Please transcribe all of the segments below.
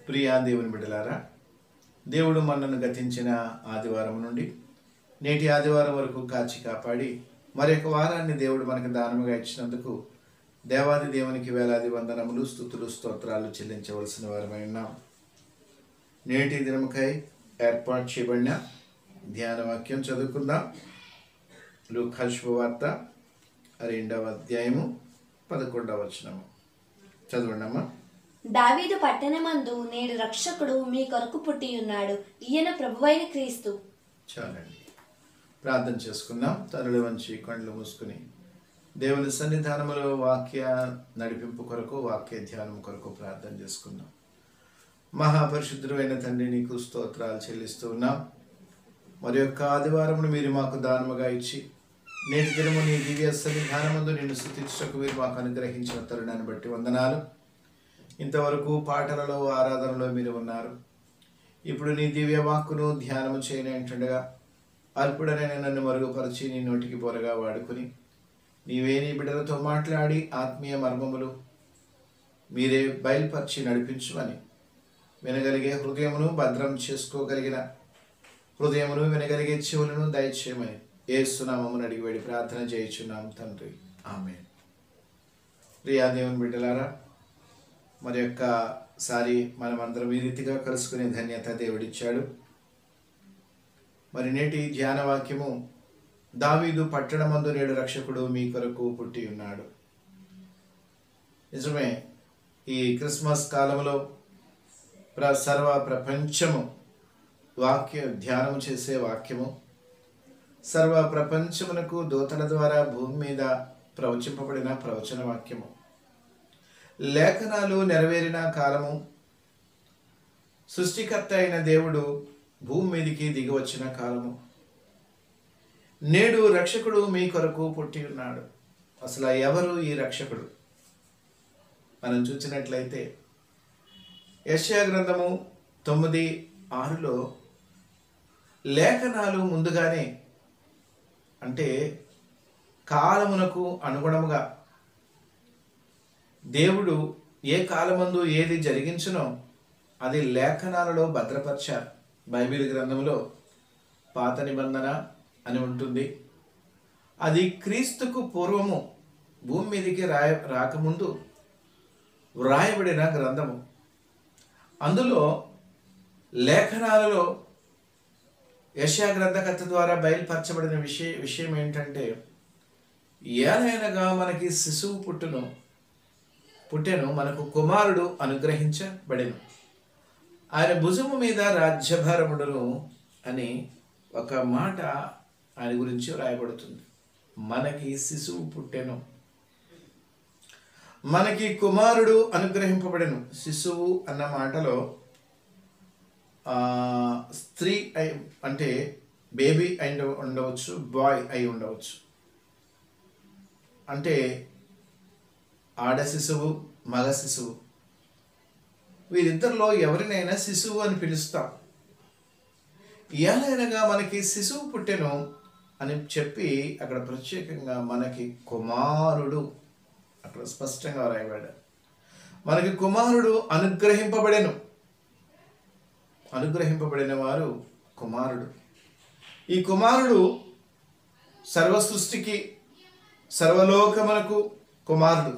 ప్రియా దేవుని బిడ్డలారా దేవుడు మనను గతించిన ఆదివారం నుండి నేటి ఆదివారం వరకు కాచి కాపాడి మరొక వారాన్ని దేవుడు మనకు దానముగా ఇచ్చినందుకు దేవాది దేవునికి వేలాది వందనములు స్థుతులు స్తోత్రాలు చెల్లించవలసిన వారమై ఉన్నాం నేటి దినముకై ఏర్పాటు చేయబడిన ధ్యాన వాక్యం చదువుకుందాం లూకా శుభవార్త రెండవ అధ్యాయము పదకొండవ వచనము చదవండి అమ్మా దావీదు పట్టణమందు నేడు రక్షకుడు మీ కొరకు పుట్టి ఉన్నాడు ఈయన ప్రభువైన క్రీస్తు చాలండి ప్రార్థన చేసుకుందాం తరలి వంచి కళ్ళు మూసుకుని దేవుని సన్నిధానములో వాక్య నడిపింపు కొరకు వాక్య ధ్యానం కొరకు ప్రార్థన చేసుకుందాం మహాపరిశుద్ధుడైన తండ్రి నీకు స్తోత్రాలు చెల్లిస్తూ ఉన్నాం మరి యొక్క ఆదివారమును మీరు మాకు దానముగా ఇచ్చి నేటి దినము నీ దివ్య సన్నిధానముందు నిన్ను స్థుతించటకు మీరు మాకు అనుగ్రహించిన తరుణాన్ని బట్టి వందనాలు ఇంతవరకు పాటలలో ఆరాధనలో మీరు ఉన్నారు ఇప్పుడు నీ దివ్య వాక్కును ధ్యానము చేయనంటుండగా అల్పుడనైన నన్ను మరుగుపరిచి నీ నోటికి పొరగా వాడుకుని నీవే నీ బిడ్డలతో మాట్లాడి ఆత్మీయ మర్మములు మీరే బయలుపరిచి నడిపించుమని వినగలిగే హృదయమును భద్రం చేసుకోగలిగిన హృదయమును వినగలిగే చెవులను దయచేయమని ఏసునామమును అడిగి వేడి ప్రార్థన చేయుచున్నాం తండ్రి ఆమె ప్రియా దేవుని బిడ్డలారా మరి యొక్క సారి మనమందరం ఈ రీతిగా కలుసుకునే ధన్యత దేవుడిచ్చాడు మరి నేటి ధ్యాన వాక్యము దావీదు పట్టణమందు నేడు రక్షకుడు మీ కొరకు పుట్టి ఉన్నాడు నిజమే ఈ క్రిస్మస్ కాలంలో ప్ర సర్వ ప్రపంచము వాక్య ధ్యానం చేసే వాక్యము సర్వ ప్రపంచమునకు దూతల ద్వారా భూమి మీద ప్రవచింపబడిన ప్రవచన వాక్యము లేఖనాలు నెరవేరిన కాలము సృష్టికర్త అయిన దేవుడు భూమి మీదికి దిగి వచ్చిన కాలము నేడు రక్షకుడు మీ కొరకు పుట్టి ఉన్నాడు అసలు ఎవరు ఈ రక్షకుడు మనం చూసినట్లయితే యశ్యా గ్రంథము తొమ్మిది ఆరులో లేఖనాలు ముందుగానే అంటే కాలమునకు అనుగుణముగా దేవుడు ఏ కాలమందు ఏది జరిగించునో అది లేఖనాలలో భద్రపరిచారు బైబిల్ గ్రంథంలో పాత నిబంధన అని ఉంటుంది అది క్రీస్తుకు పూర్వము భూమి మీదకి రాయ రాకముందు వ్రాయబడిన గ్రంథము అందులో లేఖనాలలో యశా గ్రంథకథ ద్వారా బయలుపరచబడిన విషయ విషయం ఏంటంటే ఏలైనగా మనకి శిశువు పుట్టును పుట్టెను మనకు కుమారుడు అనుగ్రహించబడెను ఆయన భుజము మీద రాజ్యభారముడును అని ఒక మాట ఆయన గురించి రాయబడుతుంది మనకి శిశువు పుట్టెను మనకి కుమారుడు అనుగ్రహింపబడెను శిశువు అన్న మాటలో ఆ, స్త్రీ అయి అంటే బేబీ అయి ఉండవచ్చు బాయ్ అయి ఉండవచ్చు అంటే ఆడ శిశువు మగ శిశువు వీరిద్దరిలో ఎవరినైనా శిశువు అని పిలుస్తాం ఎలాగనగా మనకి శిశువు పుట్టెను అని చెప్పి అక్కడ ప్రత్యేకంగా మనకి కుమారుడు అక్కడ స్పష్టంగా రాయబడ్డాడు మనకి కుమారుడు అనుగ్రహింపబడెను అనుగ్రహింపబడిన వారు కుమారుడు ఈ కుమారుడు సర్వ సృష్టికి సర్వలోకమునకు కుమారుడు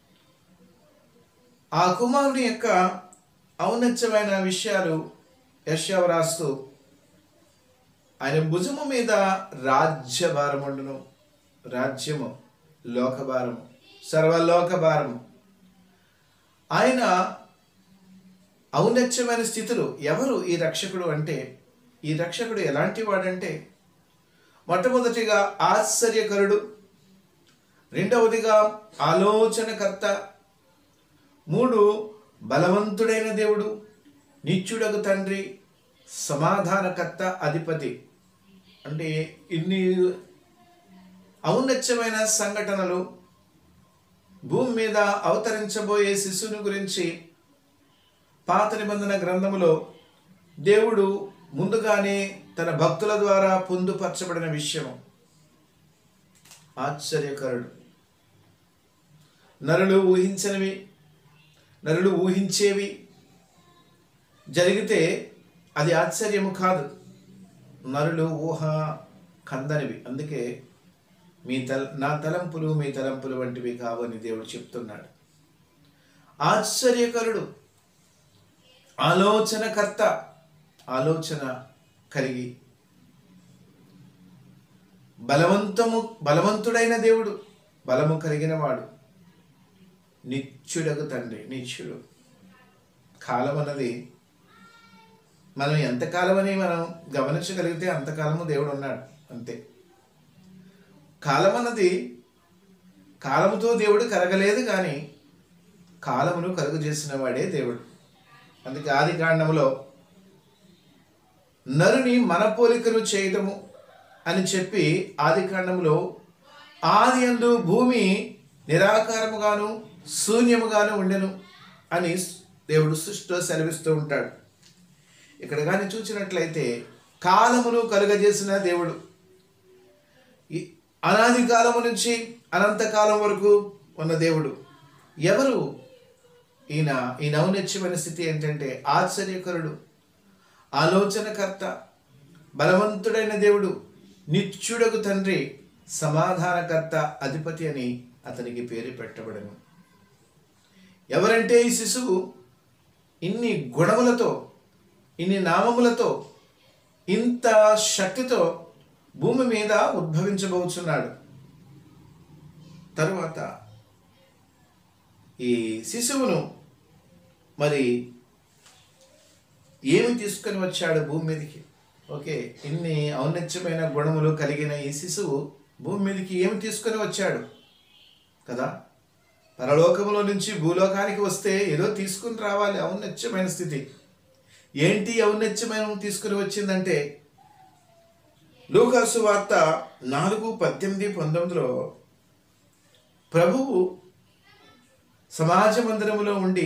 ఆ కుమారుని యొక్క ఔన్నత్యమైన విషయాలు యశ్యావు రాస్తూ ఆయన భుజము మీద రాజ్యభారముండును రాజ్యము లోకభారము సర్వలోక భారము ఆయన ఔన్నత్యమైన స్థితులు ఎవరు ఈ రక్షకుడు అంటే ఈ రక్షకుడు ఎలాంటి వాడంటే మొట్టమొదటిగా ఆశ్చర్యకరుడు రెండవదిగా ఆలోచనకర్త మూడు బలవంతుడైన దేవుడు నిత్యుడగు తండ్రి సమాధానకర్త అధిపతి అంటే ఇన్ని ఔన్నత్యమైన సంఘటనలు భూమి మీద అవతరించబోయే శిశువుని గురించి పాత నిబంధన గ్రంథములో దేవుడు ముందుగానే తన భక్తుల ద్వారా పొందుపరచబడిన విషయము ఆశ్చర్యకరుడు నరులు ఊహించనివి నరులు ఊహించేవి జరిగితే అది ఆశ్చర్యము కాదు నరులు ఊహ కందనివి అందుకే మీ తల నా తలంపులు మీ తలంపులు వంటివి కావని దేవుడు చెప్తున్నాడు ఆశ్చర్యకరుడు ఆలోచనకర్త ఆలోచన కలిగి బలవంతము బలవంతుడైన దేవుడు బలము కలిగిన వాడు నిత్యుడగు తండ్రి నిత్యుడు కాలం అన్నది మనం ఎంతకాలమని మనం గమనించగలిగితే అంతకాలము దేవుడు ఉన్నాడు అంతే కాలం అన్నది కాలముతో దేవుడు కరగలేదు కానీ కాలమును కలుగు చేసిన వాడే దేవుడు అందుకే ఆది కాండములో నరుని మన పోలికను చేయటము అని చెప్పి ఆది కాండములో ఆది అందు భూమి నిరాకారముగాను శూన్యముగాను ఉండెను అని దేవుడు సృష్టిలో సెలవిస్తూ ఉంటాడు ఇక్కడ కానీ చూసినట్లయితే కాలమును కలుగజేసిన దేవుడు ఈ అనాది కాలము నుంచి అనంతకాలం వరకు ఉన్న దేవుడు ఎవరు ఈయన ఈ నౌనత్యమైన స్థితి ఏంటంటే ఆశ్చర్యకరుడు ఆలోచనకర్త బలవంతుడైన దేవుడు నిత్యుడకు తండ్రి సమాధానకర్త అధిపతి అని అతనికి పేరు పెట్టబడను ఎవరంటే ఈ శిశువు ఇన్ని గుణములతో ఇన్ని నామములతో ఇంత శక్తితో భూమి మీద ఉద్భవించబోచున్నాడు తరువాత ఈ శిశువును మరి ఏమి తీసుకొని వచ్చాడు భూమి మీదకి ఓకే ఇన్ని ఔన్నత్యమైన గుణములు కలిగిన ఈ శిశువు భూమి మీదకి ఏమి తీసుకొని వచ్చాడు కదా పరలోకములో నుంచి భూలోకానికి వస్తే ఏదో తీసుకుని రావాలి ఔన్నత్యమైన స్థితి ఏంటి ఔన్నత్యమైన తీసుకుని వచ్చిందంటే లూకాసు వార్త నాలుగు పద్దెనిమిది పంతొమ్మిదిలో ప్రభువు సమాజ మందిరములో ఉండి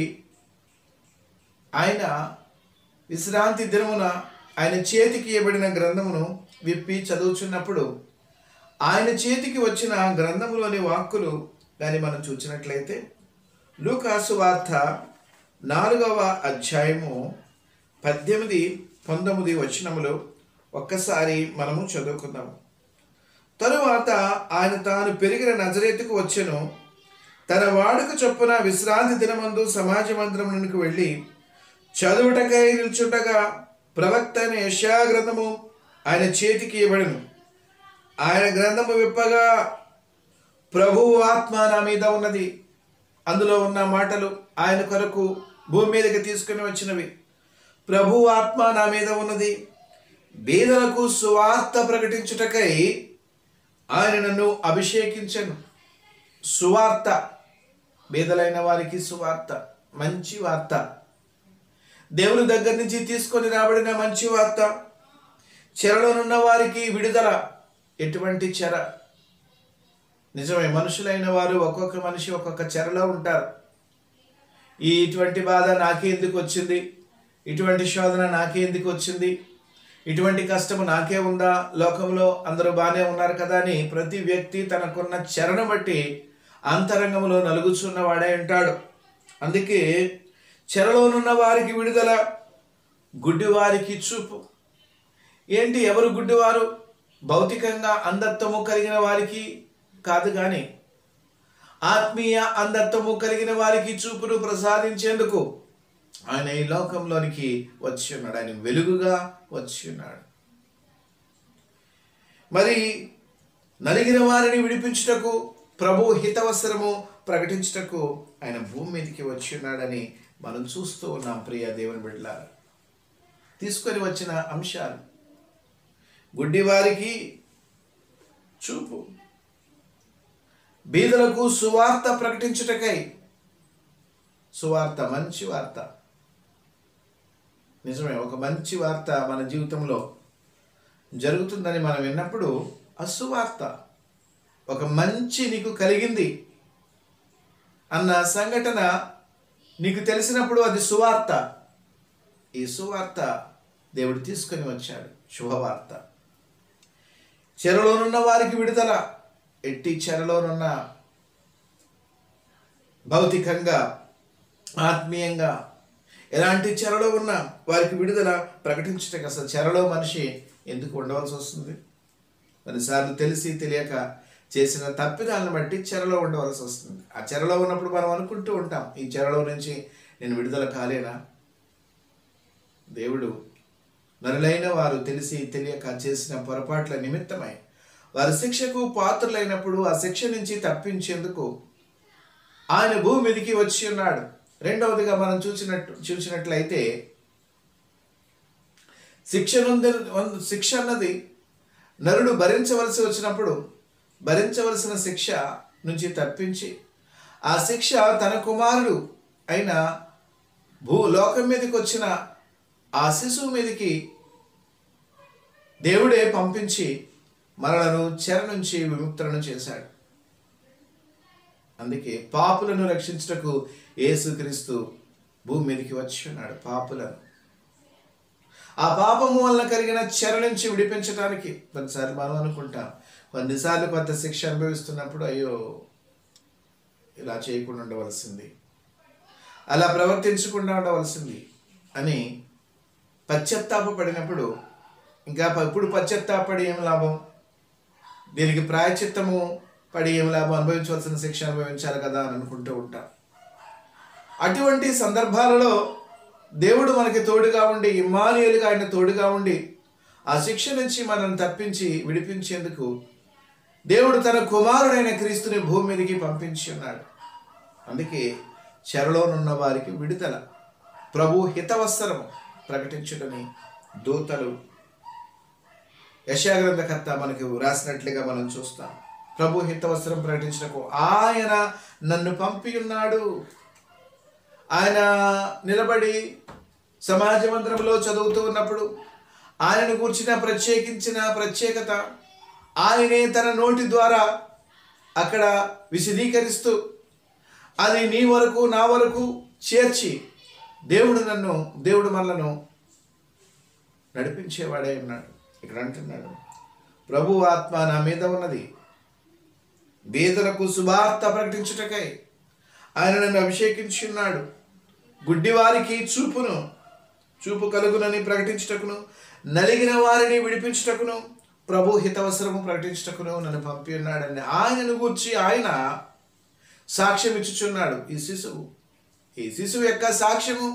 ఆయన విశ్రాంతి దినమున ఆయన చేతికి ఇవ్వబడిన గ్రంథమును విప్పి చదువుచున్నప్పుడు ఆయన చేతికి వచ్చిన గ్రంథములోని వాక్కులు దాన్ని మనం చూసినట్లయితే లూకాసు వార్త నాలుగవ అధ్యాయము పద్దెనిమిది పంతొమ్మిది వచనములు ఒక్కసారి మనము చదువుకుందాము తరువాత ఆయన తాను పెరిగిన నజరేతుకు వచ్చెను తన వాడుక చొప్పున విశ్రాంతి దినమందు సమాజ మందిరమునికి వెళ్ళి చదువుటకై నిల్చుండగా ప్రవక్త అయిన యెషయా గ్రంథము ఆయన చేతికి ఇవ్వడను ఆయన గ్రంథము విప్పగా ప్రభువు ఆత్మ నా మీద ఉన్నది అందులో ఉన్న మాటలు ఆయన కొరకు భూమి మీదకి తీసుకుని వచ్చినవి ప్రభు ఆత్మ నా మీద ఉన్నది బీదలకు సువార్త ప్రకటించుటకై ఆయన నన్ను అభిషేకించను సువార్త బీదలైన వారికి సువార్త మంచి వార్త దేవుని దగ్గర నుంచి తీసుకొని రాబడిన మంచి వార్త చెరలోనున్న వారికి విడుదల ఎటువంటి చెర నిజమే మనుషులైన వారు ఒక్కొక్క మనిషి ఒక్కొక్క చెరలో ఉంటారు ఈ ఇటువంటి బాధ నాకే ఎందుకు వచ్చింది ఇటువంటి శోధన నాకే ఎందుకు వచ్చింది ఇటువంటి కష్టము నాకే ఉందా లోకంలో అందరూ బాగానే ఉన్నారు కదా అని ప్రతి వ్యక్తి తనకున్న చెరను బట్టి అంతరంగంలో నలుగుచున్న వాడే ఉంటాడు అందుకే చెరలోనున్న వారికి విడుదల గుడ్డివారికి చూపు ఏంటి ఎవరు గుడ్డివారు భౌతికంగా అంధత్వము కలిగిన వారికి కాదు కానీ ఆత్మీయ అంధత్వము కలిగిన వారికి చూపును ప్రసాదించేందుకు ఆయన ఈ లోకంలోనికి వచ్చి ఉన్నాడు ఆయన వెలుగుగా వచ్చి ఉన్నాడు మరి నలిగిన వారిని విడిపించుటకు ప్రభు హితవసరము ప్రకటించుటకు ఆయన భూమి మీదకి వచ్చి ఉన్నాడని మనం చూస్తూ ఉన్నాం ప్రియ దేవుని బిడ్డలారా తీసుకొని వచ్చిన అంశాలు గుడ్డివారికి చూపు బీదలకు సువార్త ప్రకటించుటకై సువార్త మంచి వార్త నిజమే ఒక మంచి వార్త మన జీవితంలో జరుగుతుందని మనం విన్నప్పుడు అసువార్త ఒక మంచి నీకు కలిగింది అన్న సంఘటన నీకు తెలిసినప్పుడు అది సువార్త ఈ సువార్త దేవుడు తీసుకొని వచ్చాడు శుభవార్త చెరలోనున్న వారికి విడుదల ఎట్టి చెరలోనున్న భౌతికంగా ఆత్మీయంగా ఎలాంటి చెరలో ఉన్న వారికి విడుదల ప్రకటించటం అసలు చెరలో మనిషి ఎందుకు ఉండవలసి వస్తుంది కొన్నిసార్లు తెలిసి తెలియక చేసిన తప్పిదాలను బట్టి చెరలో ఉండవలసి వస్తుంది ఆ చెరలో ఉన్నప్పుడు మనం అనుకుంటూ ఉంటాం ఈ చెరలో నుంచి నేను విడుదల కాలేనా దేవుడు నరులైన వారు తెలిసి తెలియక చేసిన పొరపాట్ల నిమిత్తమై వారి శిక్షకు పాత్రులైనప్పుడు ఆ శిక్ష నుంచి తప్పించేందుకు ఆయన భూమి మీదకి వచ్చి ఉన్నాడు రెండవదిగా మనం చూసినట్టు చూసినట్లయితే శిక్ష నొంద- శిక్ష అన్నది నరుడు భరించవలసి వచ్చినప్పుడు భరించవలసిన శిక్ష నుంచి తప్పించి ఆ శిక్ష తన కుమారుడు అయిన భూ లోకం మీదకి వచ్చిన ఆ శిశువు మీదకి దేవుడే పంపించి మనలను చెర నుంచి విముక్తులను చేశాడు అందుకే పాపులను రక్షించుటకు యేసుక్రీస్తు భూమి మీదకి వచ్చి ఉన్నాడు పాపులను ఆ పాపము వలన కలిగిన చెర నుంచి విడిపించడానికి కొన్నిసార్లు మనం అనుకుంటాం కొన్నిసార్లు కొంత శిక్ష అనుభవిస్తున్నప్పుడు అయ్యో ఇలా చేయకుండా ఉండవలసింది అలా ప్రవర్తించకుండా ఉండవలసింది అని పశ్చాత్తాపడినప్పుడు ఇంకా ప- ఇప్పుడు పశ్చాత్తాపడి ఏం లాభం దీనికి ప్రాయచిత్తము పడి ఏం లాభం అనుభవించవలసిన శిక్ష అనుభవించాలి కదా అని అనుకుంటూ ఉంటాం అటువంటి సందర్భాలలో దేవుడు మనకి తోడుగా ఉండి ఇమ్మానుయేలుగా ఆయన తోడుగా ఉండి ఆ శిక్ష నుంచి మనల్ని తప్పించి విడిపించేందుకు దేవుడు తన కుమారుడైన క్రీస్తుని భూమి మీదకి పంపించి ఉన్నాడు అందుకే చెరలోనున్న వారికి విడుదల ప్రభు హితవత్సరము ప్రకటించుటని దూతలు యశాగ్రంథకర్త మనకి రాసినట్లుగా మనం చూస్తాం ప్రభు హితవస్త్రం ప్రకటించటకు ఆయన నన్ను పంపి ఉన్నాడు ఆయన నిలబడి సమాజ మందిరంలో చదువుతూ ఉన్నప్పుడు ఆయనను కూర్చిన ప్రత్యేకించిన ప్రత్యేకత ఆయనే తన నోటి ద్వారా అక్కడ విశదీకరిస్తూ అది నీ వరకు నా వరకు చేర్చి దేవుడు నన్ను దేవుడు మనలను నడిపించేవాడే ఉన్నాడు ఇక్కడ అంటున్నాడు ప్రభు ఆత్మ నా మీద ఉన్నది బీదలకు శుభార్త ప్రకటించుటకై ఆయన నన్ను అభిషేకించి ఉన్నాడు గుడ్డివారికి చూపును చూపు కలుగునని ప్రకటించుటకును నలిగిన వారిని విడిపించుటకును ప్రభు హితవసరము ప్రకటించుటకును నన్ను పంపి ఉన్నాడని ఆయనను గూర్చి ఆయన సాక్ష్యం ఇచ్చుచున్నాడు ఈ శిశువు ఈ శిశువు యొక్క సాక్ష్యము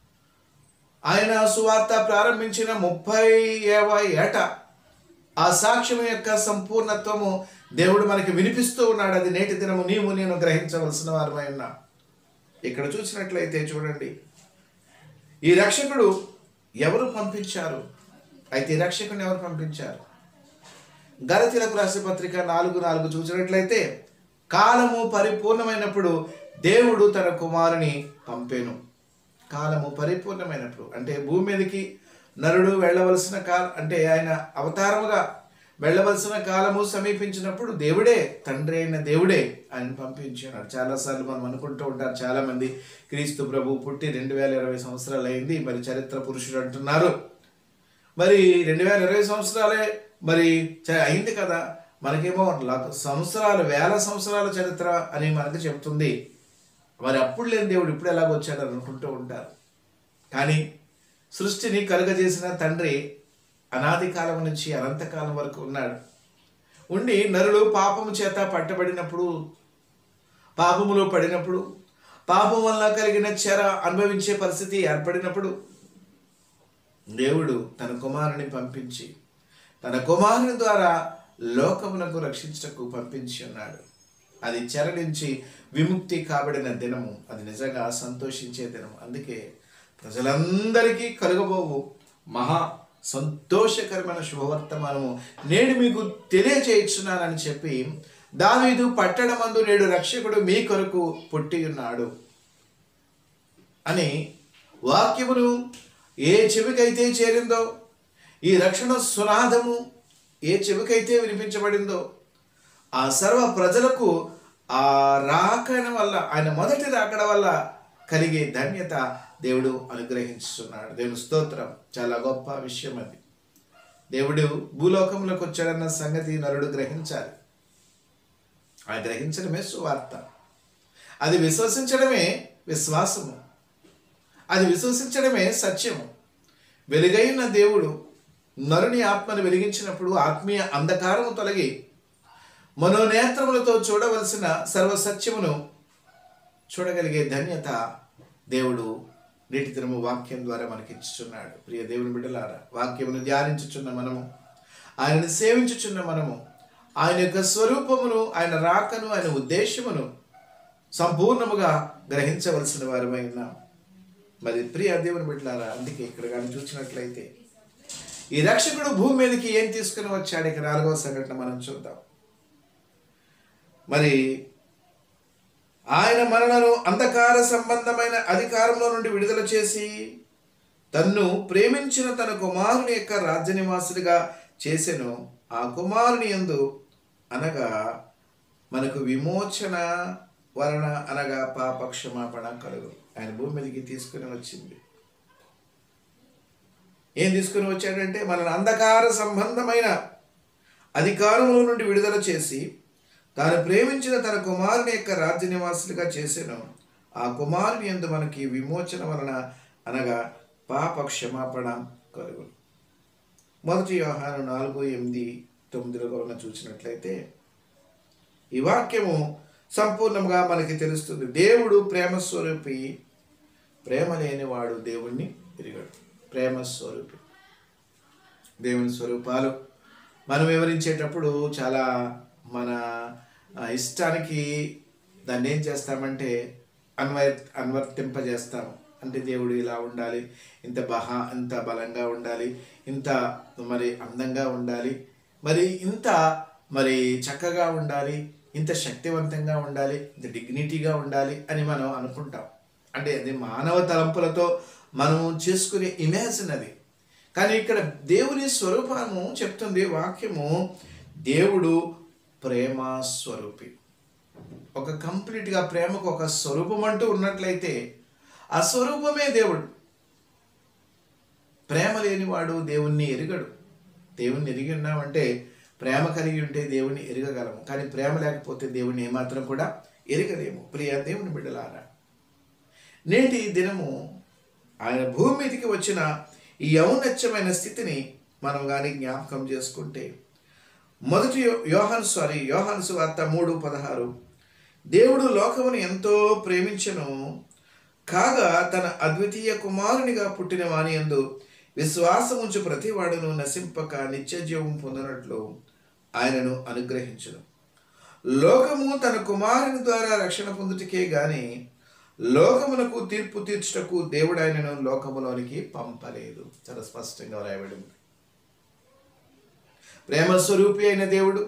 ఆయన సువార్త ప్రారంభించిన ముప్పై ఏవ ఏట ఆ సాక్ష్యం యొక్క సంపూర్ణత్వము దేవుడు మనకి వినిపిస్తూ ఉన్నాడు అది నేటి దినము నీవు నేను గ్రహించవలసిన వారమై ఉన్నా ఇక్కడ చూసినట్లయితే చూడండి ఈ రక్షకుడు ఎవరు పంపించారు అయితే ఈ రక్షకుని ఎవరు పంపించారు గలతీలకు రాసే పత్రిక నాలుగు నాలుగు చూసినట్లయితే కాలము పరిపూర్ణమైనప్పుడు దేవుడు తన కుమారుని పంపేను కాలము పరిపూర్ణమైనప్పుడు అంటే భూమి మీదకి నరుడు వెళ్ళవలసిన కాల అంటే ఆయన అవతారముగా వెళ్ళవలసిన కాలము సమీపించినప్పుడు దేవుడే తండ్రి అయిన దేవుడే ఆయన పంపించున్నాడు చాలాసార్లు మనం అనుకుంటూ ఉంటారు చాలామంది క్రీస్తు ప్రభు పుట్టి రెండు వేల ఇరవై సంవత్సరాలు అయింది మరి చరిత్ర పురుషుడు అంటున్నారు మరి రెండు వేల ఇరవై సంవత్సరాలే మరి చ- అయింది కదా మనకేమో లక్ష సంవత్సరాలు వేల సంవత్సరాల చరిత్ర అని మనకు చెప్తుంది మరి అప్పుడు లేని దేవుడు ఇప్పుడు ఎలాగ వచ్చాడు అని అనుకుంటూ ఉంటారు కానీ సృష్టిని కలుగజేసిన తండ్రి అనాది కాలం నుంచి అనంతకాలం వరకు ఉన్నాడు ఉండి నరుడు పాపము చేత పట్టబడినప్పుడు పాపములో పడినప్పుడు పాపం వల్ల కలిగిన చెర అనుభవించే పరిస్థితి ఏర్పడినప్పుడు దేవుడు తన కుమారుని పంపించి తన కుమారుని ద్వారా లోకమునకు రక్షించటకు పంపించి ఉన్నాడు అది చెర నుంచి విముక్తి కాబడిన దినము అది నిజంగా సంతోషించే దినం అందుకే ప్రజలందరికీ కలుగబోవు మహా సంతోషకరమైన శుభవర్తమానము నేను మీకు తెలియచేయుచున్నానని చెప్పి దావీదు పట్టణమందు నేడు రక్షకుడు మీ కొరకు పుట్టి ఉన్నాడు అని వాక్యమును ఏ చెవికైతే చేరిందో ఈ రక్షణ సునాదము ఏ చెవికైతే వినిపించబడిందో ఆ సర్వ ప్రజలకు ఆ రాకడ వల్ల ఆయన మొదటి రాకడ వల్ల కలిగే ధన్యత దేవుడు అనుగ్రహించుతున్నాడు దేవుని స్తోత్రం చాలా గొప్ప విషయం అది దేవుడు భూలోకంలోకి వచ్చాడన్న సంగతి నరుడు గ్రహించాలి ఆ గ్రహించడమే సువార్త అది విశ్వసించడమే విశ్వాసము అది విశ్వసించడమే సత్యము వెలుగైన దేవుడు నరుని ఆత్మను వెలిగించినప్పుడు ఆత్మీయ అంధకారము తొలగి మనోనేత్రములతో చూడవలసిన సర్వసత్యమును చూడగలిగే ధన్యత దేవుడు నేటి దినము వాక్యం ద్వారా మనకి ఇచ్చుచున్నాడు ప్రియ దేవుని బిడ్డలారా వాక్యమును ధ్యానించుచున్న మనము ఆయనను సేవించుచున్న మనము ఆయన యొక్క స్వరూపమును ఆయన రాకను ఆయన ఉద్దేశమును సంపూర్ణముగా గ్రహించవలసిన వారమై ఉన్నాం మరి ప్రియ దేవుని బిడ్డలారా అందుకే ఇక్కడ కానీ చూసినట్లయితే ఈ రక్షకుడు భూమి మీదకి ఏం తీసుకుని వచ్చాడు ఇక నాలుగవ సంఘటన మనం చూద్దాం మరి ఆయన మనలను అంధకార సంబంధమైన అధికారంలో నుండి విడుదల చేసి తన్ను ప్రేమించిన తన కుమారుని యొక్క రాజ్య నివాసుడిగా చేసెను ఆ కుమారుని యందు అనగా మనకు విమోచన వలన అనగా పాప క్షమాపణ కలుగు ఆయన భూమి మీదకి తీసుకుని వచ్చింది ఏం తీసుకుని వచ్చాడంటే మనల్ని అంధకార సంబంధమైన అధికారంలో నుండి విడుదల చేసి తాను ప్రేమించిన తన కుమారుని యొక్క రాజ్య నివాసులుగా చేసెను ఆ కుమారుని ఎందు మనకి విమోచన వలన అనగా పాప క్షమాపణ కలుగు మొదటి వ్యవహారం నాలుగు ఎనిమిది తొమ్మిదిలో కనుక చూసినట్లయితే ఈ వాక్యము సంపూర్ణంగా మనకి తెలుస్తుంది దేవుడు ప్రేమ స్వరూపి ప్రేమ లేనివాడు దేవుణ్ణి తిరిగాడు ప్రేమ స్వరూపి దేవుని స్వరూపాలు మనం వివరించేటప్పుడు చాలా మన ఆ, ఇష్టానికి దాన్ని ఏం చేస్తామంటే అన్వయ అన్వర్తింపజేస్తాము అంటే దేవుడు ఇలా ఉండాలి ఇంత బహా ఇంత బలంగా ఉండాలి ఇంత మరి అందంగా ఉండాలి మరి ఇంత మరి చక్కగా ఉండాలి ఇంత శక్తివంతంగా ఉండాలి ఇంత డిగ్నిటీగా ఉండాలి అని మనం అనుకుంటాం అంటే అది మానవ తలంపులతో మనం చేసుకునే ఇమేజిన్ అది కానీ ఇక్కడ దేవుని స్వరూపము చెప్తుంది వాక్యము దేవుడు ప్రేమ స్వరూపి ఒక కంప్లీట్గా ప్రేమకు ఒక స్వరూపం అంటూ ఉన్నట్లయితే ఆ స్వరూపమే దేవుడు ప్రేమ లేనివాడు దేవుణ్ణి ఎరగడు దేవుణ్ణి ఎరిగి ఉన్నామంటే ప్రేమ కలిగి ఉంటే దేవుణ్ణి ఎరగగలము కానీ ప్రేమ లేకపోతే దేవుణ్ణి ఏమాత్రం కూడా ఎరగలేము ప్రియ దేవుని బిడ్డలారా నేటి దినము ఆయన భూమి మీదకి వచ్చిన ఈ ఔన్నత్యమైన స్థితిని మనం కానీ జ్ఞాపకం చేసుకుంటే మొదటి యో- యోహాను సారీ యోహాను సువార్త మూడు పదహారు దేవుడు లోకమును ఎంతో ప్రేమించను కాగా తన అద్వితీయ కుమారునిగా పుట్టిన వాని యందు విశ్వాసముంచు ప్రతివాడును నశింపక నిత్యజీవం పొందినట్లు ఆయనను అనుగ్రహించును లోకము తన కుమారుని ద్వారా రక్షణ పొందుటకే గాని లోకమునకు తీర్పు తీర్చుటకు దేవుడు ఆయనను లోకములోనికి పంపలేదు చాలా స్పష్టంగా రాయబడింది ప్రేమ స్వరూపి అయిన దేవుడు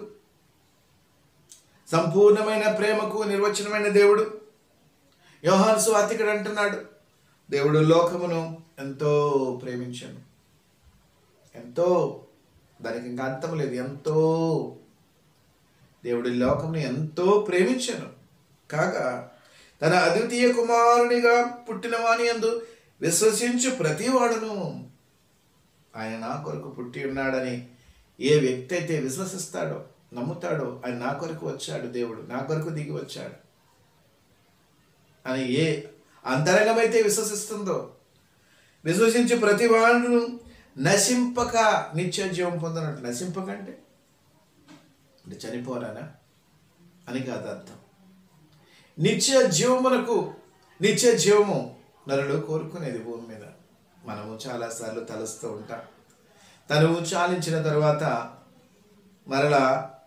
సంపూర్ణమైన ప్రేమకు నిర్వచనమైన దేవుడు యోహాను సువార్తికుడు అంటున్నాడు దేవుడు లోకమును ఎంతో ప్రేమించను ఎంతో దానికి ఇంకా అంతం లేదు ఎంతో దేవుడి లోకమును ఎంతో ప్రేమించను కాగా తన అద్వితీయ కుమారునిగా పుట్టిన వాని యందు విశ్వసించు ప్రతివాడును ఆయన నా కొరకు పుట్టి ఉన్నాడని ఏ వ్యక్తి అయితే విశ్వసిస్తాడో నమ్ముతాడో ఆయన నా కొరకు వచ్చాడు దేవుడు నా కొరకు దిగి వచ్చాడు అని ఏ అంతరంగమైతే విశ్వసిస్తుందో విశ్వసించి ప్రతి వాడును నశింపక నిత్య జీవం పొందనట్టు నశింపక అంటే అంటే చనిపోరానా అని కాదు అర్థం నిత్య జీవమునకు నిత్య జీవము నరుడు కోరుకునేది భూమి మీద మనము చాలాసార్లు తలుస్తూ ఉంటాం తను చాలించిన తర్వాత మరలా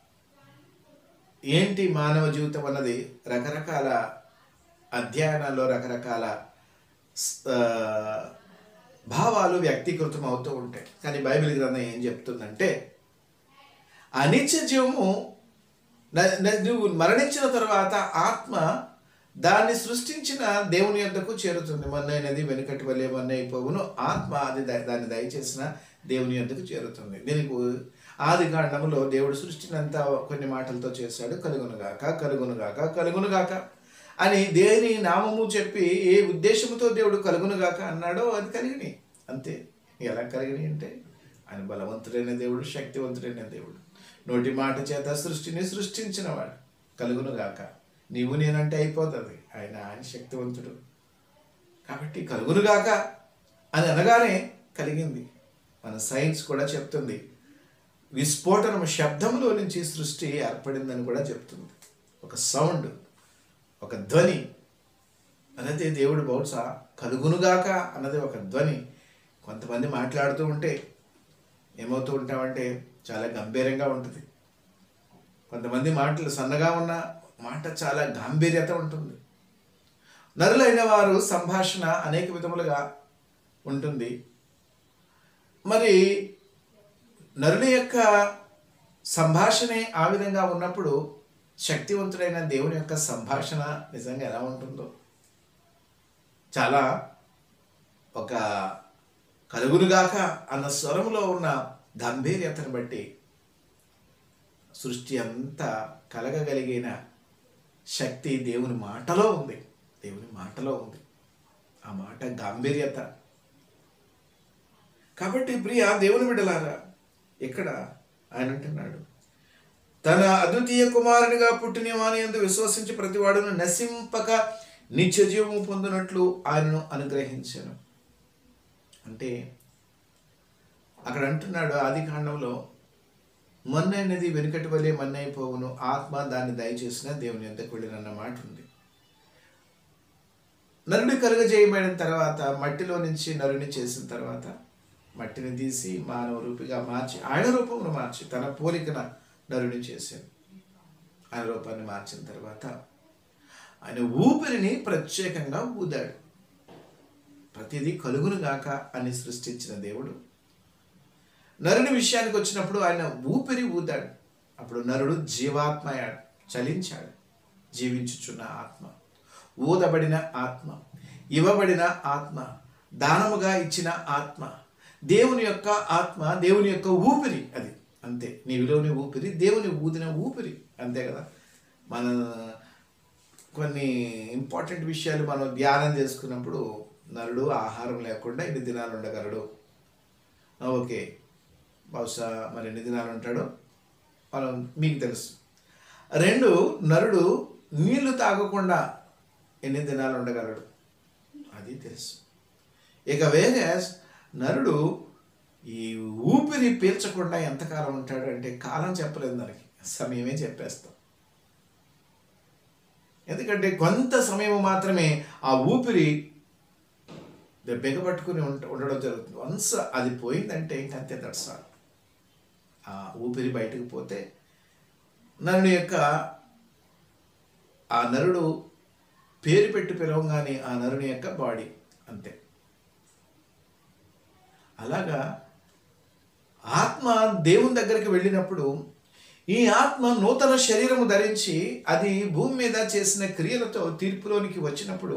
ఏంటి మానవ జీవితం అన్నది రకరకాల అధ్యయనాల్లో రకరకాల స్- ఆ, భావాలు వ్యక్తీకృతం అవుతూ ఉంటాయి కానీ బైబిల్ గ్రంథం ఏం చెప్తుందంటే అనిత్య జీవము న- న- నువ్వు మరణించిన తర్వాత ఆత్మ దాన్ని సృష్టించిన దేవుని యొద్దకు చేరుతుంది మొన్నైనది వెనుకటి వల్లే మొన్న అయిపోవును ఆత్మ అది ద- దాన్ని దయచేసిన దేవుని యొద్దకు చేరుతుంది దీనికి ఆది కాండములో దేవుడు సృష్టినంతా కొన్ని మాటలతో చేశాడు కలుగునుగాక కలుగునుగాక కలుగునుగాక అని దేని నామము చెప్పి ఏ ఉద్దేశంతో దేవుడు కలుగునుగాక అన్నాడో అది కలిగినాయి అంతే ఎలా కలిగినాయి అంటే ఆయన బలవంతుడైన దేవుడు శక్తివంతుడైన దేవుడు నోటి మాట చేత సృష్టిని సృష్టించినవాడు కలుగునుగాక నీవు నేనంటే అయిపోతుంది ఆయన ఆయన శక్తివంతుడు కాబట్టి కలుగునుగాక అని అనగానే కలిగింది మన సైన్స్ కూడా చెప్తుంది విస్ఫోటనం శబ్దంలో నుంచి సృష్టి ఏర్పడిందని కూడా చెప్తుంది ఒక సౌండ్ ఒక ధ్వని అన్నది దేవుడు బహుశా కలుగునుగాక అన్నది ఒక ధ్వని కొంతమంది మాట్లాడుతూ ఉంటే ఏమవుతూ ఉంటామంటే చాలా గంభీరంగా ఉంటుంది కొంతమంది మాటలు సన్నగా ఉన్న మాట చాలా గాంభీర్యత ఉంటుంది నరులైన వారు సంభాషణ అనేక విధములుగా ఉంటుంది మరి నరుని యొక్క సంభాషణే ఆ విధంగా ఉన్నప్పుడు శక్తివంతుడైన దేవుని యొక్క సంభాషణ నిజంగా ఎలా ఉంటుందో చాలా ఒక కలుగునుగాక అన్న స్వరంలో ఉన్న గంభీర్యతను బట్టి సృష్టి అంతా కలగగలిగిన శక్తి దేవుని మాటలో ఉంది దేవుని మాటలో ఉంది ఆ మాట గాంభీర్యత కాబట్టి ప్రియ దేవుని బిడ్డలారా ఇక్కడ ఆయన అంటున్నాడు తన అద్వితీయ కుమారునిగా పుట్టిన వాని ఎందు విశ్వసించి ప్రతివాడును నశింపక నిత్య జీవము పొందినట్లు ఆయనను అనుగ్రహించాను అంటే అక్కడ అంటున్నాడు ఆది కాండంలో మొన్నైనది వెనుకటి వలె మన్నైపోవును ఆత్మ దాన్ని దయచేసిన దేవుని ఎంతకు వెళ్ళినన్న మాట ఉంది నరుడు కలుగజేయబడిన తర్వాత మట్టిలో నుంచి నరుని చేసిన తర్వాత మట్టిని తీసి మానవ రూపిగా మార్చి ఆయన రూపమును మార్చి తన పోలికన నరుని చేశాను ఆయన రూపాన్ని మార్చిన తర్వాత ఆయన ఊపిరిని ప్రత్యేకంగా ఊదాడు ప్రతిదీ కలుగునుగాక అని సృష్టించిన దేవుడు నరుని విషయానికి వచ్చినప్పుడు ఆయన ఊపిరి ఊదాడు అప్పుడు నరుడు జీవాత్మ అయ్యాడు చలించాడు జీవించుచున్న ఆత్మ ఊదబడిన ఆత్మ ఇవ్వబడిన ఆత్మ దానముగా ఇచ్చిన ఆత్మ దేవుని యొక్క ఆత్మ దేవుని యొక్క ఊపిరి అది అంతే నీవిలోని ఊపిరి దేవుని ఊదిన ఊపిరి అంతే కదా మన కొన్ని ఇంపార్టెంట్ విషయాలు మనం ధ్యానం చేసుకున్నప్పుడు నరుడు ఆహారం లేకుండా ఎన్ని దినాలు ఉండగలడు ఆ, ఓకే బహుశా మరి ఎన్ని దినాలు ఉంటాడో మనం మీకు తెలుసు రెండు నరుడు నీళ్లు తాగకుండా ఎన్ని దినాలు ఉండగలడు అది తెలుసు ఇక వేరే నరుడు ఈ ఊపిరి పీల్చకుండా ఎంతకాలం ఉంటాడు అంటే కాలం చెప్పలేదు దానికి సమయమే చెప్పేస్తాం ఎందుకంటే కొంత సమయం మాత్రమే ఆ ఊపిరి బిగపట్టుకుని ఉంట ఉండడం జరుగుతుంది వన్స్ అది పోయిందంటే ఇంకంతే దట్స్ ఆల్ ఆ ఊపిరి బయటకు పోతే నరుని యొక్క ఆ నరుడు పేరు పెట్టి పిలవగానే ఆ నరుని యొక్క బాడీ అంతే అలాగా ఆత్మ దేవుని దగ్గరికి వెళ్ళినప్పుడు ఈ ఆత్మ నూతన శరీరము ధరించి అది భూమి మీద చేసిన క్రియలతో తీర్పులోనికి వచ్చినప్పుడు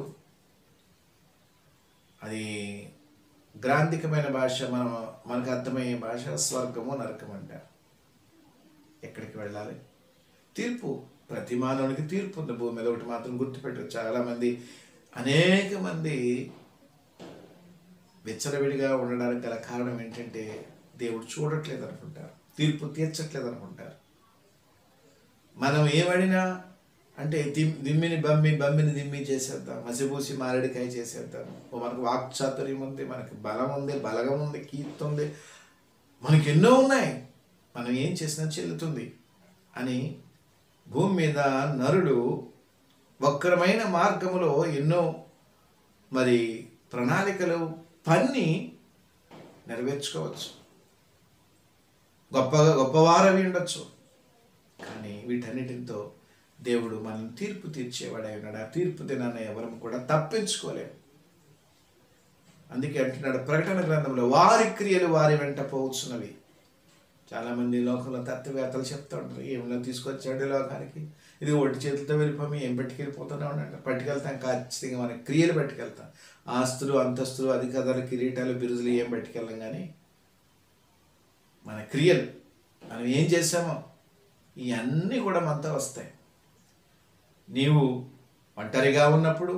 అది గ్రాంధికమైన భాష మనం మనకు అర్థమయ్యే భాష స్వర్గము నరకం అంటారు ఎక్కడికి వెళ్ళాలి తీర్పు ప్రతి మానవునికి తీర్పు ఉంది భూమి మీద ఒకటి మాత్రం గుర్తుపెట్టు చాలామంది అనేక మంది విచ్చలవిడిగా ఉండడానికి గల కారణం ఏంటంటే దేవుడు చూడట్లేదు అనుకుంటారు తీర్పు తీర్చట్లేదు అనుకుంటారు మనం ఏమడినా అంటే దిమ్ దిమ్మిని బమ్మి బమ్మిని దిమ్మి చేసేద్దాం మసిబూసి మారేడికాయ చేసేద్దాం ఓ మనకు వాక్చాతుర్యం ఉంది మనకి బలం ఉంది బలగం ఉంది కీర్తి ఉంది మనకి ఎన్నో ఉన్నాయి మనం ఏం చేసినా చెల్లుతుంది అని భూమి మీద నరుడు వక్రమైన మార్గములో ఎన్నో మరి ప్రణాళికలు పన్ని నెరవేర్చుకోవచ్చు గొప్పగా గొప్పవారవి ఉండొచ్చు కానీ వీటన్నిటితో దేవుడు మనం తీర్పు తీర్చేవాడై ఉన్నాడు ఆ తీర్పు దినాన్ని ఎవరం కూడా తప్పించుకోలేము అందుకే అంటున్నాడు ప్రకటన గ్రంథంలో వారి క్రియలు వారి వెంట పోవచ్చున్నవి చాలామంది లోకంలో తత్వవేత్తలు చెప్తూ ఉంటారు ఏమైనా తీసుకొచ్చాడు ఈ లోకానికి ఇది ఒట్టి చేతులతో వెళ్ళిపోయి ఏం పట్టుకెళ్ళిపోతూనే ఉండండి పట్టుకెళ్తాం ఖచ్చితంగా మన క్రియలు పట్టుకెళ్తాం ఆస్తులు అంతస్తులు అధికారాలు కిరీటాలు బిరుదులు ఏం పట్టుకెళ్ళం కానీ మన క్రియలు మనం ఏం చేసామో ఇవన్నీ కూడా మనతో వస్తాయి నీవు ఒంటరిగా ఉన్నప్పుడు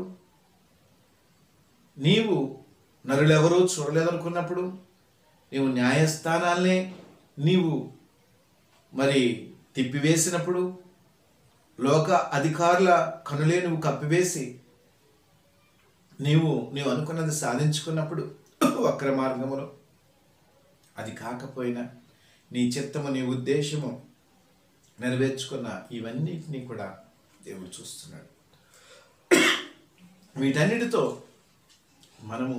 నీవు నరులెవరూ చూడలేదనుకున్నప్పుడు నీవు న్యాయస్థానాల్ని నీవు మరి తిప్పివేసినప్పుడు లోక అధికారుల కనులే నువ్వు కప్పివేసి నీవు నీవు అనుకున్నది సాధించుకున్నప్పుడు వక్ర మార్గములో అది కాకపోయినా నీ చిత్తము నీ ఉద్దేశము నెరవేర్చుకున్న ఇవన్నిటినీ కూడా దేవుడు చూస్తున్నాడు వీటన్నిటితో మనము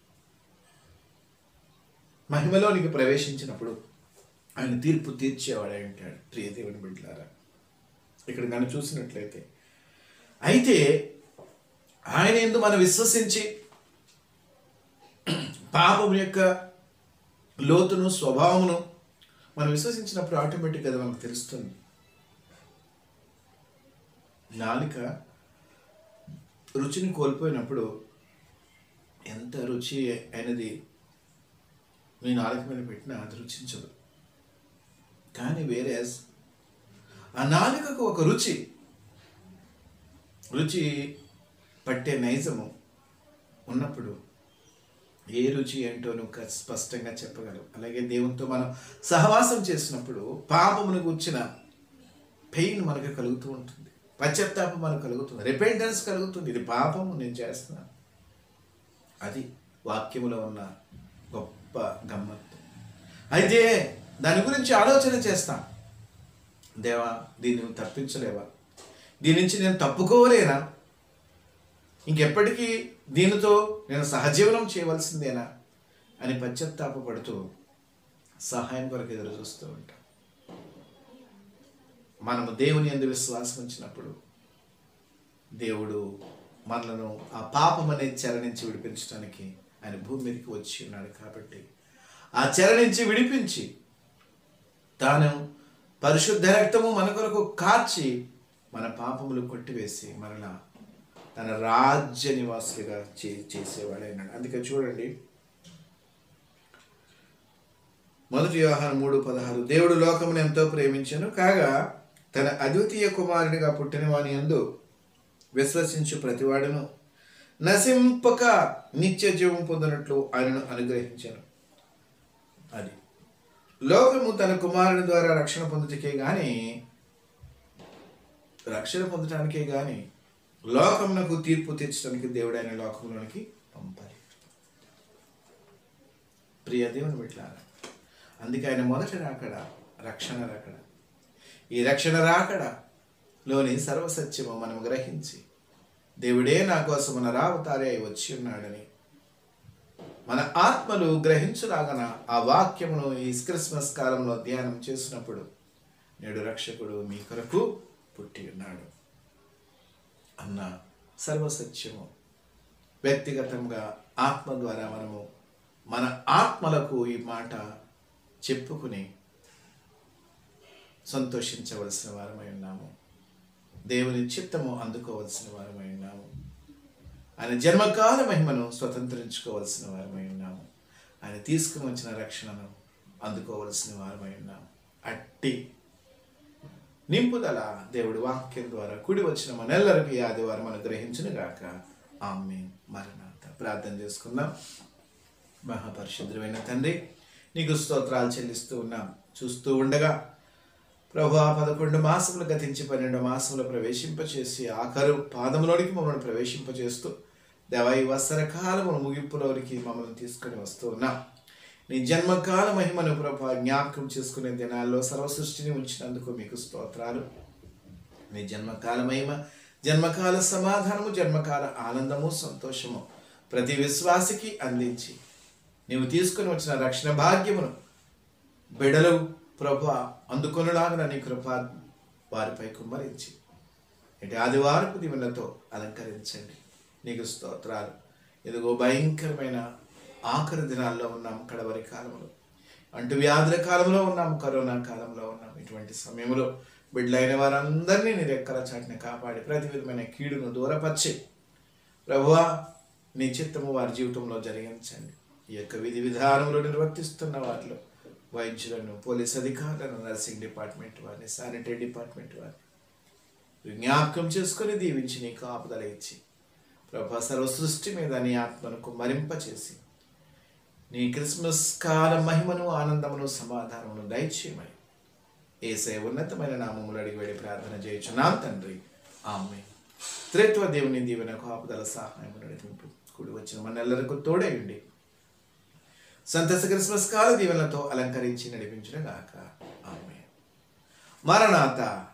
మహిమలోనికి ప్రవేశించినప్పుడు ఆయన తీర్పు తీర్చేవాడే ఉంటాడు ప్రియ దేవుని బిడ్డలారా ఇక్కడ కనుక చూసినట్లయితే అయితే ఆయన ఎందు మనం విశ్వసించి పాపం యొక్క లోతును స్వభావమును మనం విశ్వసించినప్పుడు ఆటోమేటిక్గా అది మనకు తెలుస్తుంది నాలిక రుచిని కోల్పోయినప్పుడు ఎంత రుచి అయినది మీ నాలుక మీద పెట్టినా అది రుచించదు కానీ వేరే ఆ నాలుకకు ఒక రుచి రుచి పట్టే నైజము ఉన్నప్పుడు ఏ రుచి ఏంటో నువ్వు క- స్పష్టంగా చెప్పగలవు అలాగే దేవునితో మనం సహవాసం చేసినప్పుడు పాపమును కూర్చిన పెయిన్ మనకు కలుగుతూ ఉంటుంది పశ్చాత్తాపం మనకు కలుగుతుంది రిపెంటెన్స్ కలుగుతుంది ఇది పాపము నేను చేస్తున్నాను అది వాక్యములో ఉన్న గొప్ప గమ్మత్తు అయితే దాని గురించి ఆలోచన చేస్తాం దేవా దీన్ని నువ్వు తప్పించలేవా దీని నుంచి నేను తప్పుకోలేనా ఇంకెప్పటికీ దీనితో నేను సహజీవనం చేయవలసిందేనా అని పశ్చాత్తాపపడుతూ సహాయం కొరకు ఎదురు చూస్తూ ఉంటాం మనము దేవుని ఎందు విశ్వాసం ఉంచినప్పుడు దేవుడు మనలను ఆ పాపం అనే చెర నుంచి విడిపించడానికి ఆయన భూమి మీదకి వచ్చి ఉన్నాడు కాబట్టి ఆ చెర నుంచి విడిపించి తాను పరిశుద్ధ రక్తము మన కొరకు కార్చి మన పాపములు కొట్టివేసి మరలా తన రాజ్య నివాసులుగా చే చేసేవాడైనాడు అందుకే చూడండి మొదటి వ్యవహారం మూడు పదహారు దేవుడు లోకమును ఎంతో ప్రేమించను కాగా తన అద్వితీయ కుమారుడిగా పుట్టిన వాని ఎందు విశ్వసించు ప్రతివాడును నశింపక నిత్య జీవం పొందినట్లు ఆయనను అనుగ్రహించాను అది లోకము తన కుమారుని ద్వారా రక్షణ పొందుటకే గాని రక్షణ పొందటానికే గాని లోకమునకు తీర్పు తీర్చడానికి దేవుడైన లోకంలోనికి పంపాలి ప్రియ దేవుని బిడ్డలారా అందుకే ఆయన మొదట రాకడ రక్షణ రాకడ ఈ రక్షణ రాకడ లోని సర్వసత్యము మనం గ్రహించి దేవుడే నా కోసం మన రావతారే అయి వచ్చి ఉన్నాడని మన ఆత్మలు గ్రహించులాగన ఆ వాక్యమును ఈ క్రిస్మస్ కాలంలో ధ్యానం చేసినప్పుడు నేడు రక్షకుడు మీ కొరకు పుట్టి ఉన్నాడు అన్న సర్వసత్యము వ్యక్తిగతంగా ఆత్మ ద్వారా మనము మన ఆత్మలకు ఈ మాట చెప్పుకుని సంతోషించవలసిన వారమై ఉన్నాము దేవుని చిత్తము అందుకోవలసిన వారమై ఉన్నాము ఆయన జన్మకాల మహిమను స్వతంత్రించుకోవలసిన వారమై ఉన్నాము ఆయన తీసుకుని వచ్చిన రక్షణను అందుకోవలసిన వారమై ఉన్నాము అట్టి నింపుదల దేవుడి వాక్యం ద్వారా కూడి వచ్చిన మనెల్లరికి ఈ ఆదివారం అనుగ్రహించును గాక ఆమె మరణాత ప్రార్థన చేసుకుందాం మహాపరిశుద్ధమైన తండ్రి నీకు స్తోత్రాలు చెల్లిస్తూ ఉన్నాం చూస్తూ ఉండగా ప్రభు పదకొండు మాసములు గతించి పన్నెండు మాసములు ప్రవేశింపచేసి ఆఖరు పాదములోనికి మమ్మల్ని ప్రవేశింపచేస్తూ దేవా ఈ వత్సర కాలమును ముగింపులోనికి మమ్మల్ని తీసుకొని వస్తూ ఉన్నాం నీ జన్మకాల మహిమను ప్రభు జ్ఞాపకం చేసుకునే దినాల్లో సర్వ సృష్టిని ఉంచినందుకు మీకు స్తోత్రాలు నీ జన్మకాల మహిమ జన్మకాల సమాధానము జన్మకాల ఆనందము సంతోషము ప్రతి విశ్వాసికి అందించి నీవు తీసుకుని వచ్చిన రక్షణ భాగ్యమును బిడలు ప్రభు అందుకొనలాగిన నీ కృప వారిపై కుమ్మరించి ఇటు ఆదివారపు దీవెనతో అలంకరించండి నీకు స్తోత్రాలు ఇదిగో భయంకరమైన ఆఖరి దినాల్లో ఉన్నాం కడవరి కాలంలో అంటు వ్యాధుల కాలంలో ఉన్నాం కరోనా కాలంలో ఉన్నాం ఇటువంటి సమయంలో బిడ్డలైన వారందరినీ నీ రెక్కల చాటుని కాపాడి ప్రతి విధమైన కీడును దూరపరిచి ప్రభువా నీ చిత్తము వారి జీవితంలో జరిగించండి ఈ యొక్క విధి విధానంలో నిర్వర్తిస్తున్న వారిలో వైద్యులను పోలీస్ అధికారులను నర్సింగ్ డిపార్ట్మెంట్ వారిని శానిటరీ డిపార్ట్మెంట్ వారిని జ్ఞాపకం చేసుకొని దీవించి నీ కాపుదల ఇచ్చి ప్రభా సర్వ సృష్టి మీద నీ ఆత్మను కుమ్మరింపచేసి నీ క్రిస్మస్ కాల మహిమను ఆనందమును సమాధానమును దయచేయమని ఏసే ఉన్నతమైన నామములు అడిగి వెళ్ళి ప్రార్థన చేయొచ్చు నా తండ్రి ఆమె త్రిత్వ దేవుని దీవెన కాపుదల సహాయము నడిపింపు వచ్చిన మన తోడేయండి సంతస క్రిస్మస్ కాల దీవెనలతో అలంకరించి నడిపించిన గాక ఆమె మరణాత